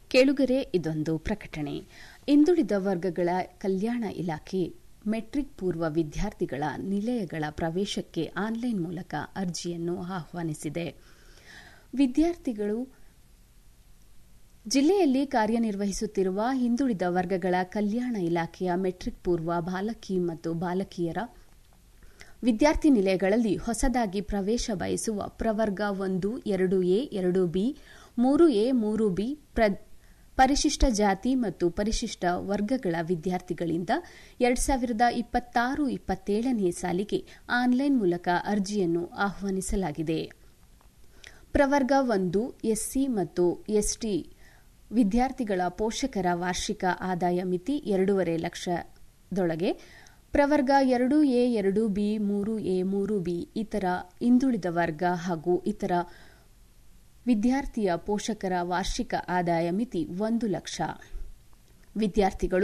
ಕೇಳುಗರೆ ಇದೊಂದು ಪ್ರಕಟಣೆ ಹಿಂದುಳಿದ ವರ್ಗಗಳ ಕಲ್ಯಾಣ ಇಲಾಖೆ ಮೆಟ್ರಿಕ್ ಪೂರ್ವ ವಿದ್ಯಾರ್ಥಿಗಳ ನಿಲಯಗಳ ಪ್ರವೇಶಕ್ಕೆ ಆನ್ಲೈನ್ ಮೂಲಕ ಅರ್ಜಿಯನ್ನು ಆಹ್ವಾನಿಸಿದೆ ವಿದ್ಯಾರ್ಥಿಗಳು ಜಿಲ್ಲೆಯಲ್ಲಿ ಕಾರ್ಯನಿರ್ವಹಿಸುತ್ತಿರುವ ಹಿಂದುಳಿದ ವರ್ಗಗಳ ಕಲ್ಯಾಣ ಇಲಾಖೆಯ ಮೆಟ್ರಿಕ್ ಪೂರ್ವ ಬಾಲಕಿ ಮತ್ತು ಬಾಲಕಿಯರ ವಿದ್ಯಾರ್ಥಿ ನಿಲಯಗಳಲ್ಲಿ ಹೊಸದಾಗಿ ಪ್ರವೇಶ ಬಯಸುವ ಪ್ರವರ್ಗ ಒಂದು ಎರಡು ಎ ಎರಡು ಬಿ ಮೂರು ಎ ಮೂರು ಬಿ ಪರಿಶಿಷ್ಟ ಜಾತಿ ಮತ್ತು ಪರಿಶಿಷ್ಟ ವರ್ಗಗಳ ವಿದ್ಯಾರ್ಥಿಗಳಿಂದ ಎರಡ್ ಸಾವಿರದ ಇಪ್ಪತ್ತಾರು ಇಪ್ಪತ್ತೇಳನೇ ಸಾಲಿಗೆ ಆನ್ಲೈನ್ ಮೂಲಕ ಅರ್ಜಿಯನ್ನು ಆಹ್ವಾನಿಸಲಾಗಿದೆ ಪ್ರವರ್ಗ ಒಂದು ಎಸ್ಸಿ ಮತ್ತು ಎಸ್ಟಿ ವಿದ್ಯಾರ್ಥಿಗಳ ಪೋಷಕರ ವಾರ್ಷಿಕ ಆದಾಯ ಮಿತಿ ಎರಡೂವರೆ ಲಕ್ಷದೊಳಗೆ ಪ್ರವರ್ಗ ಎರಡು ಎ ಎರಡು ಬಿ ಮೂರು ಎ ಮೂರು ಬಿ ಇತರ ಹಿಂದುಳಿದ ವರ್ಗ ಹಾಗೂ ಇತರ ವಿದ್ಯಾರ್ಥಿಯ ಪೋಷಕರ ವಾರ್ಷಿಕ ಆದಾಯ ಮಿತಿ ಒಂದು ಲಕ್ಷ ವಿದ್ಯಾರ್ಥಿಗಳು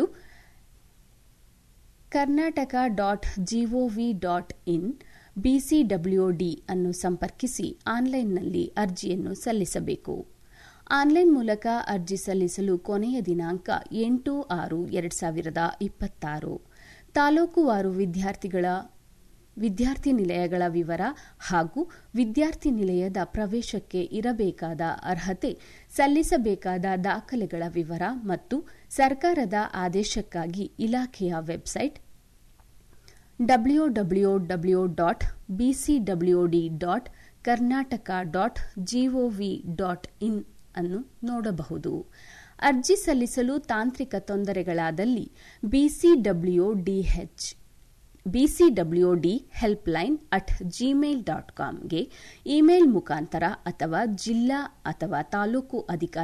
Karnataka dot G O V dot in BCWD ಅನ್ನು ಸಂಪರ್ಕಿಸಿ ಆನ್ಲೈನ್ನಲ್ಲಿ ಅರ್ಜಿಯನ್ನು ಸಲ್ಲಿಸಬೇಕು ಆನ್ಲೈನ್ ಮೂಲಕ ಅರ್ಜಿ ಸಲ್ಲಿಸಲು ಕೊನೆಯ ದಿನಾಂಕ ಎಂಟು ಆರು ಎರಡು ಸಾವಿರದ ಇಪ್ಪತ್ತಾರು ತಾಲೂಕುವಾರು ವಿದ್ಯಾರ್ಥಿಗಳ ವಿದ್ಯಾರ್ಥಿ ನಿಲಯಗಳ ವಿವರ ಹಾಗೂ ವಿದ್ಯಾರ್ಥಿ ನಿಲಯದ ಪ್ರವೇಶಕ್ಕೆ ಇರಬೇಕಾದ ಅರ್ಹತೆ ಸಲ್ಲಿಸಬೇಕಾದ ದಾಖಲೆಗಳ ವಿವರ ಮತ್ತು ಸರ್ಕಾರದ ಆದೇಶಕ್ಕಾಗಿ ಇಲಾಖೆಯ website W W W dot BCWD dot Karnataka dot G O V dot in ಅನ್ನು ನೋಡಬಹುದು ಅರ್ಜಿ ಸಲ್ಲಿಸಲು ತಾಂತ್ರಿಕ ತೊಂದರೆಗಳಾದಲ್ಲಿ BCW DH BCWD helpline at Gmail dot ಕಾಮ್ಗೆ ಇಮೇಲ್ ಮುಖಾಂತರ ಅಥವಾ ಜಿಲ್ಲಾ ಅಥವಾ ತಾಲೂಕು ಅಧಿಕಾರಿ